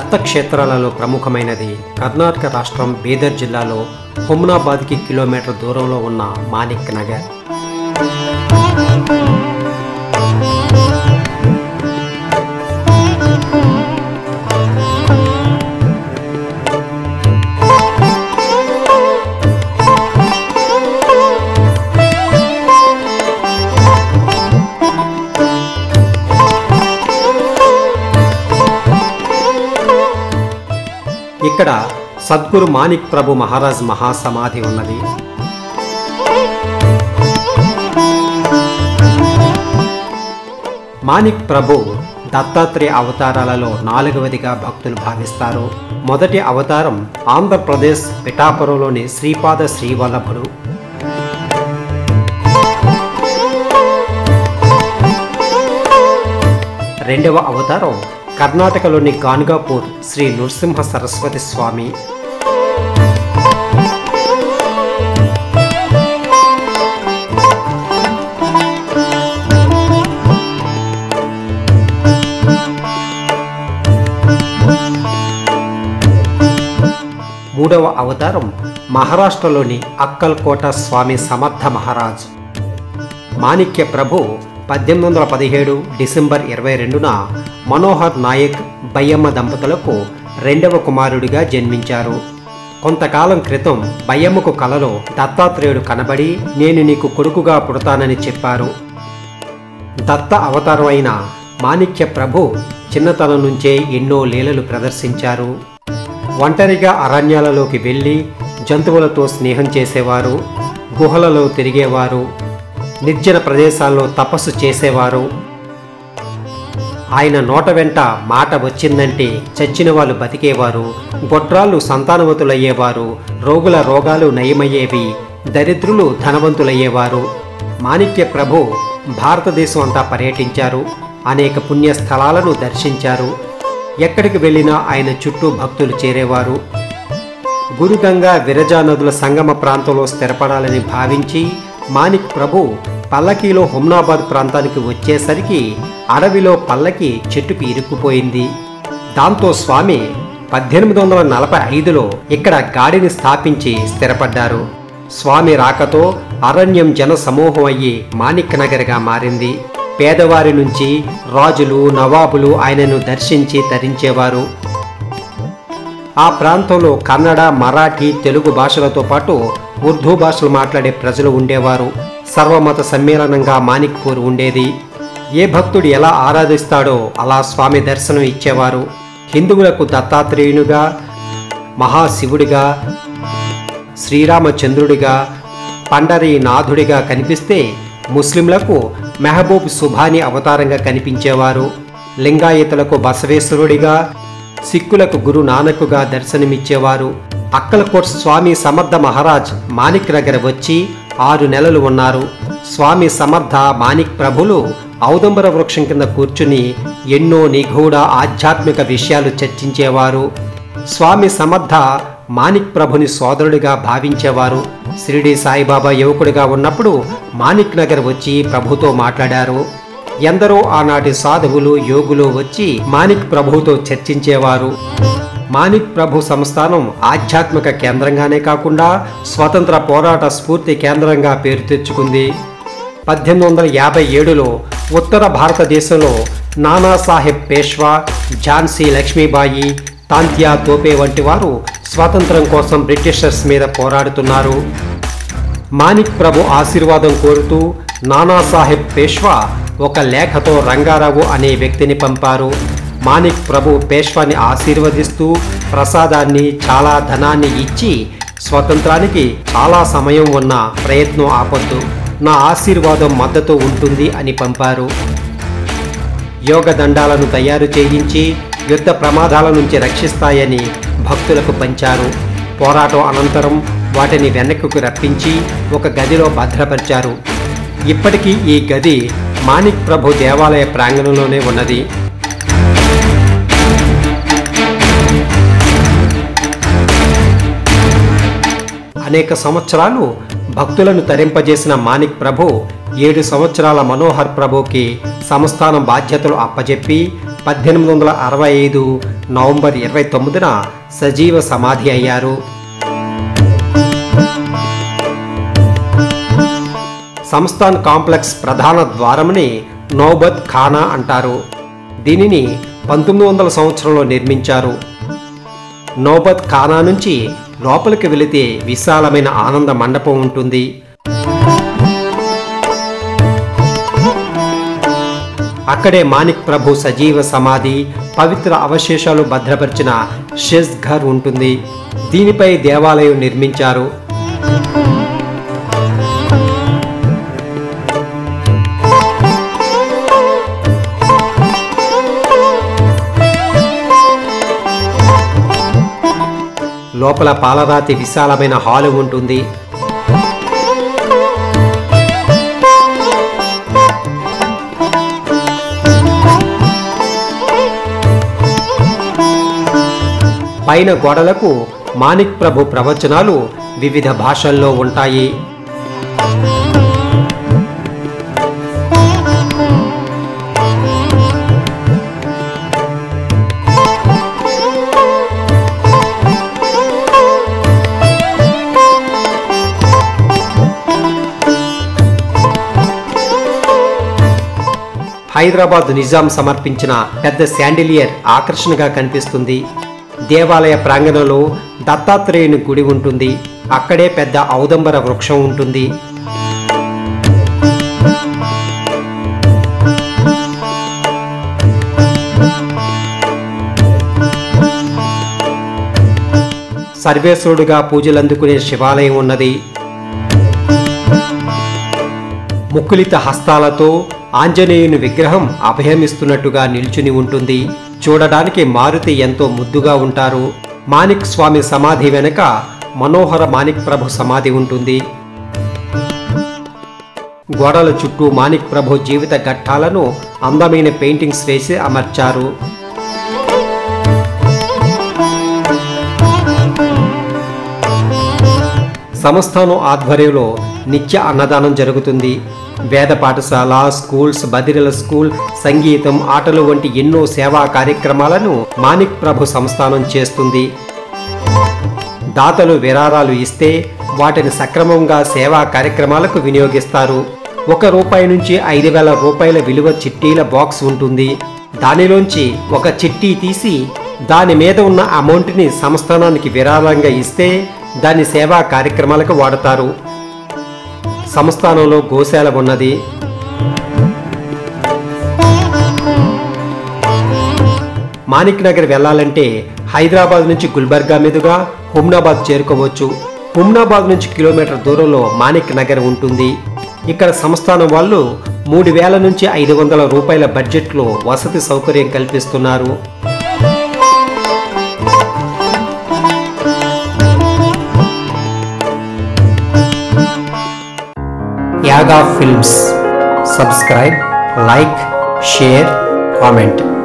దత్తక్షేత్రాలలో ప్రముఖమైనది కర్ణాటక రాష్ట్రం బీదర్ జిల్లాలో హుమ్నాబాద్కి కిలోమీటర్ దూరంలో ఉన్న మాణిక్ నగర్ ఇక్కడ సద్గురు మాణిక్ ప్రభు మహారాజ్ మహాసమాధి ఉన్నది మాణిక్ ప్రభు దత్తాత్రేయ అవతారాలలో నాలుగవదిగా భక్తులు భావిస్తారు మొదటి అవతారం ఆంధ్రప్రదేశ్ పిఠాపురంలోని శ్రీపాద శ్రీవల్లభుడు రెండవ అవతారం కర్ణాటకలోని గాన్గాపూర్ శ్రీ నృసింహ సరస్వతి స్వామి మూడవ అవతారం మహారాష్ట్రలోని అక్కల్కోట స్వామి సమర్థ మహారాజ్ మాణిక్య ప్రభు పద్దెనిమిది వందల పదిహేడు డిసెంబర్ ఇరవై రెండున మనోహర్ నాయక్ బయ్యమ్మ దంపతులకు రెండవ కుమారుడిగా జన్మించారు కొంతకాలం క్రితం బయ్యమ్మకు కలలో దత్తాత్రేయుడు కనబడి నేను నీకు కొడుకుగా పుడతానని చెప్పారు దత్త అవతారం అయిన మాణిక్య ప్రభు చిన్నతనం నుంచే ఎన్నో లీలలు ప్రదర్శించారు ఒంటరిగా అరణ్యాలలోకి వెళ్ళి జంతువులతో స్నేహం చేసేవారు గుహలలో తిరిగేవారు నిర్జన ప్రదేశాల్లో తపస్సు చేసేవారు ఆయన నోట వెంట మాట వచ్చిందంటే చచ్చిన వాళ్ళు బతికేవారు గొడ్రాళ్ళు సంతానవతులయ్యేవారు రోగుల రోగాలు నయమయ్యేవి దరిద్రులు ధనవంతులయ్యేవారు మాణిక్య ప్రభు భారతదేశం అంతా పర్యటించారు అనేక పుణ్య స్థలాలను దర్శించారు ఎక్కడికి వెళ్ళినా ఆయన చుట్టూ భక్తులు చేరేవారు గురుగంగా విరజా నదుల సంగమ ప్రాంతంలో స్థిరపడాలని భావించి మాణిక్ ప్రభు పల్లకీలో హుమ్నాబాద్ ప్రాంతానికి వచ్చేసరికి అడవిలో పల్లకి చెట్టుకి ఇరుక్కుపోయింది దాంతో స్వామి పద్దెనిమిది వందల నలభై ఐదులో ఇక్కడ గాడిని స్థాపించి స్థిరపడ్డారు స్వామి రాకతో అరణ్యం జన సమూహం అయ్యి మాణిక్ నగర్గా మారింది పేదవారి నుంచి రాజులు నవాబులు ఆయనను దర్శించి తరించేవారు ఆ ప్రాంతంలో కన్నడ మరాఠీ తెలుగు భాషలతో పాటు ఉర్దూ భాషలు మాట్లాడే ప్రజలు ఉండేవారు సర్వమత సమ్మేళనంగా మాణిక్పూర్ ఉండేది ఏ భక్తుడు ఎలా ఆరాధిస్తాడో అలా స్వామి దర్శనం ఇచ్చేవారు హిందువులకు దత్తాత్రేయునిగా మహాశివుడిగా శ్రీరామచంద్రుడిగా పండరీ నాథుడిగా కనిపిస్తే ముస్లింలకు మెహబూబ్ సుభాని అవతారంగా కనిపించేవారు లింగాయతులకు బసవేశ్వరుడిగా సిక్కులకు గురు నానకుగా దర్శనమిచ్చేవారు అక్కలకోట్ స్వామి సమర్థ మహారాజ్ మాణిక్ దగ్గర వచ్చి ఆరు నెలలు ఉన్నారు స్వామి సమర్థ మాణిక్ ప్రభులు ఔదంబర వృక్షం కింద కూర్చుని ఎన్నో నిగూఢ ఆధ్యాత్మిక విషయాలు చర్చించేవారు స్వామి సమర్థ మాణిక్ ప్రభుని సోదరుడిగా భావించేవారు షిరిడి సాయిబాబా యువకుడిగా ఉన్నప్పుడు మాణిక్ నగర్ వచ్చి ప్రభుతో మాట్లాడారు ఎందరో ఆనాటి సాధువులు యోగులు వచ్చి మాణిక్ ప్రభుతో చర్చించేవారు మాణిక్ ప్రభు సంస్థానం ఆధ్యాత్మిక కేంద్రంగానే కాకుండా స్వతంత్ర పోరాట స్ఫూర్తి కేంద్రంగా పేరు తెచ్చుకుంది పద్దెనిమిది వందల యాభై ఏడులో ఉత్తర భారతదేశంలో నానాసాహెబ్ పేష్వా ఝాన్సీ లక్ష్మీబాయి తాంత్యా తోపే వంటి వారు స్వాతంత్రం కోసం బ్రిటిషర్స్ మీద పోరాడుతున్నారు మాణిక్ ప్రభు ఆశీర్వాదం కోరుతూ నానాసాహెబ్ పేష్వా ఒక లేఖతో రంగారావు అనే వ్యక్తిని పంపారు మాణిక్ ప్రభు పేష్వాని ఆశీర్వదిస్తూ ప్రసాదాన్ని చాలా ధనాన్ని ఇచ్చి స్వతంత్రానికి చాలా సమయం ఉన్న ప్రయత్నం ఆపొద్దు నా ఆశీర్వాదం మద్దతు ఉంటుంది అని పంపారు యోగ దండాలను తయారు చేయించి యుద్ధ ప్రమాదాల నుంచి రక్షిస్తాయని భక్తులకు పంచారు పోరాటం అనంతరం వాటిని వెనక్కు రప్పించి ఒక గదిలో భద్రపరిచారు ఇప్పటికీ ఈ గది మాణిక్ ప్రభు దేవాలయ ప్రాంగణంలోనే ఉన్నది అనేక సంవత్సరాలు భక్తులను తరింపజేసిన మాణిక్ ప్రభు ఏడు సంవత్సరాల మనోహర్ ప్రభుకి సంస్థానం బాధ్యతలు అప్పజెప్పి పద్దెనిమిది వందల అరవై ఐదు నవంబర్ ఇరవై తొమ్మిదిన సజీవ సమాధి అయ్యారు సంస్థాన్ కాంప్లెక్స్ ప్రధాన ద్వారముని నౌబత్ ఖానా అంటారు దీనిని పంతొమ్మిది వందల సంవత్సరంలో నిర్మించారు నౌబత్ ఖానా నుంచి లోపలికి వెళితే విశాలమైన ఆనంద మండపం ఉంటుంది అక్కడే మాణిక్ ప్రభు సజీవ సమాధి పవిత్ర అవశేషాలు భద్రపరిచిన షెజ్ ఘర్ ఉంటుంది దీనిపై దేవాలయం నిర్మించారు లోపల పాలరాతి విశాలమైన హాలు ఉంటుంది పైన గోడలకు మాణిక్ ప్రభు ప్రవచనాలు వివిధ భాషల్లో ఉంటాయి హైదరాబాద్ నిజాం సమర్పించిన పెద్ద శాండిలియర్ ఆకర్షణగా కనిపిస్తుంది దేవాలయ ప్రాంగణంలో దత్తాత్రేయుని గుడి ఉంటుంది అక్కడే పెద్ద ఔదంబర వృక్షం ఉంటుంది సర్వేశ్వరుడుగా పూజలందుకునే శివాలయం ఉన్నది ముక్కులిత హస్తాలతో ఆంజనేయుని విగ్రహం అభయమిస్తున్నట్టుగా నిల్చుని ఉంటుంది చూడడానికి మారుతి ఎంతో ముద్దుగా ఉంటారు మాణిక్ స్వామి సమాధి వెనుక మనోహర మాణిక్ ప్రభు సమాధి ఉంటుంది గోడల చుట్టూ మాణిక్ ప్రభు జీవిత ఘట్టాలను అందమైన పెయింటింగ్స్ వేసి అమర్చారు సంస్థానం ఆధ్వర్యంలో నిత్య అన్నదానం జరుగుతుంది వేద పాఠశాల స్కూల్స్ బదిరల స్కూల్ సంగీతం ఆటలు వంటి ఎన్నో సేవా కార్యక్రమాలను మాణిక్ ప్రభు సంస్థానం చేస్తుంది దాతలు విరాళాలు ఇస్తే వాటిని సక్రమంగా సేవా కార్యక్రమాలకు వినియోగిస్తారు ఒక రూపాయి నుంచి ఐదు వేల రూపాయల విలువ చిట్టీల బాక్స్ ఉంటుంది దానిలోంచి ఒక చిట్టీ తీసి దాని మీద ఉన్న అమౌంట్ని సంస్థానానికి విరాళంగా ఇస్తే దాని సేవా కార్యక్రమాలకు వాడతారు సంస్థానంలో గోశాల ఉన్నది మాణిక్ నగర్ వెళ్ళాలంటే హైదరాబాద్ నుంచి గుల్బర్గా మీదుగా హుమ్నాబాద్ చేరుకోవచ్చు హుమ్నాబాద్ నుంచి కిలోమీటర్ దూరంలో మాణిక్ నగర్ ఉంటుంది ఇక్కడ సంస్థానం వాళ్ళు మూడు వేల నుంచి ఐదు వందల రూపాయల బడ్జెట్లో వసతి సౌకర్యం కల్పిస్తున్నారు Yaga films subscribe like share comment